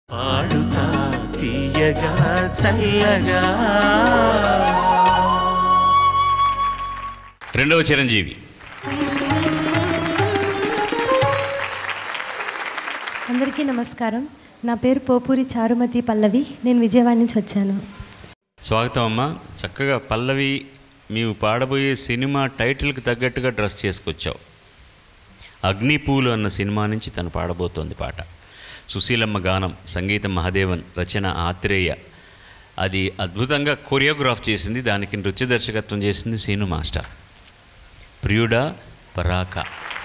పాడుతా తీయగా చల్లగా రెండవ చిరంజీవి అందరికీ నమస్కారం నా పేరు పోపూరి చారుమతి పల్లవి నేను విజయవాడ నుంచి వచ్చాను స్వాగతం అమ్మ చక్కగా పల్లవి నీవు పాడబోయే సినిమా టైటిల్కి తగ్గట్టుగా డ్రెస్ చేసుకొచ్చావు అగ్నిపూలు అన్న సినిమా నుంచి తను పాడబోతోంది పాట సుశీలమ్మ గానం సంగీతం మహాదేవన్ రచన ఆత్రేయ అది అద్భుతంగా కొరియోగ్రాఫ్ చేసింది దానికి నృత్య దర్శకత్వం చేసింది సీను మాస్టర్ ప్రియుడా పరాక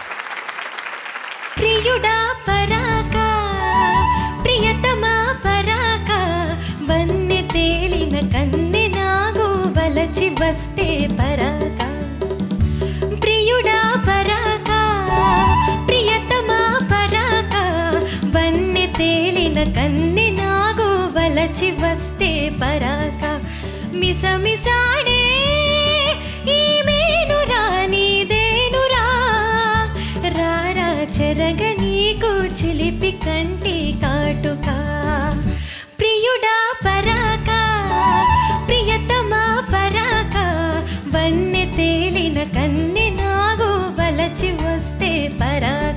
ప్రియుడా పరాక ప్రియతమా పరాక వన్నె తేలిన కన్నె నాగు వలచి వస్తే పరాక ప్రియుడా పరాక ప్రియతమా పరాక వన్నె తేలిన కన్నె నాగు వలచి వస్తే పరాక మిసమిసాడే ఈ మేనురా నీదేనురా రారా చెరగ నీకు చిలిపి కంటి కాటుక ప్రియుడా పరాక ప్రియతమా పరాక వన్నె తేలిన కన్నె నాగు వలచి వస్తే పరాక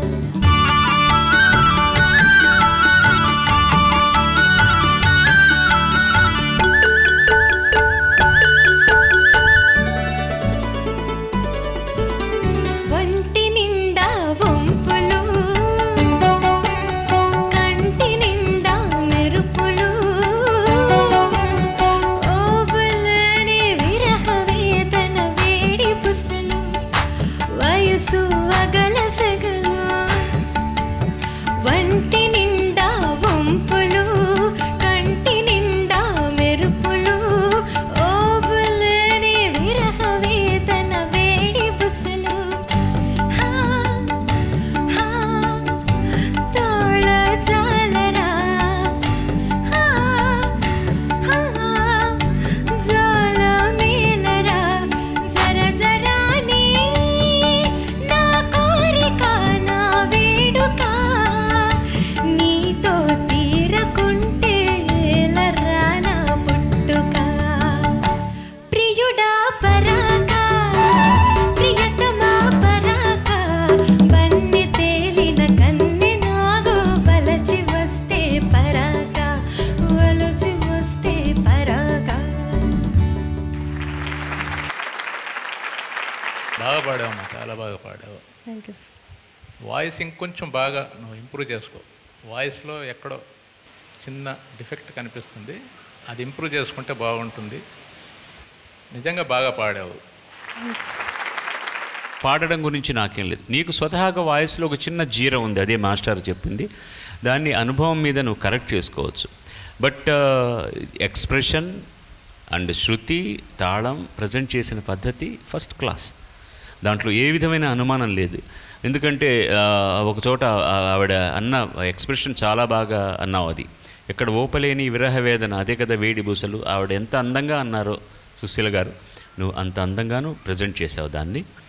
ఒంటి నిండా వంపులు కంటి నిండా మెరుపులు ఓబులని విరహ వేదన వేడి పుసలు వయసు వగల సగలు వంటి నిండా వంపులు కంటి నిండా మెరుపులు ఓబులని విరహ వేదన వేడి బుసలు హా హా తోళ జాలరా హా హా జాల మేలరా జర జరాని నా కోరిక నా వేడుక నీతో తీరకుంటే ఏలరా నా పుట్టుక ప్రియుడా పరాక ప్రియతమా పరాక వన్నె తేలిన కన్నె నాగు వలచి వస్తే పరాక వలచి వస్తే పరాక బాగా పాడావమ్మా చాలా బాగా పాడావు థ్యాంక్ యూ వాయిస్ ఇంకొంచెం బాగా నువ్వు ఇంప్రూవ్ చేసుకో వాయిస్లో ఎక్కడో చిన్న డిఫెక్ట్ కనిపిస్తుంది అది ఇంప్రూవ్ చేసుకుంటే బాగుంటుంది నిజంగా బాగా పాడావు పాడడం గురించి నాకేం లేదు నీకు స్వతహాగా వాయిస్లో ఒక చిన్న జీర ఉంది అదే మాస్టర్ చెప్పింది దాన్ని అనుభవం మీద నువ్వు కరెక్ట్ చేసుకోవచ్చు బట్ ఎక్స్ప్రెషన్ అండ్ శృతి తాళం ప్రజెంట్ చేసిన పద్ధతి ఫస్ట్ క్లాస్ దాంట్లో ఏ విధమైన అనుమానం లేదు ఎందుకంటే ఆ, ఒక చోట ఆ, ఆవిడ అన్న ఎక్స్ప్రెషన్ చాలా బాగా అన్నావు అది ఎక్కడ ఓపలేని విరహ వేదన అదే కదా వేడి బూసలు ఆవిడ ఎంత అందంగా అన్నారో సుశీల గారు నువ్వు అంత అందంగాను ప్రజెంట్ చేసావు దాన్ని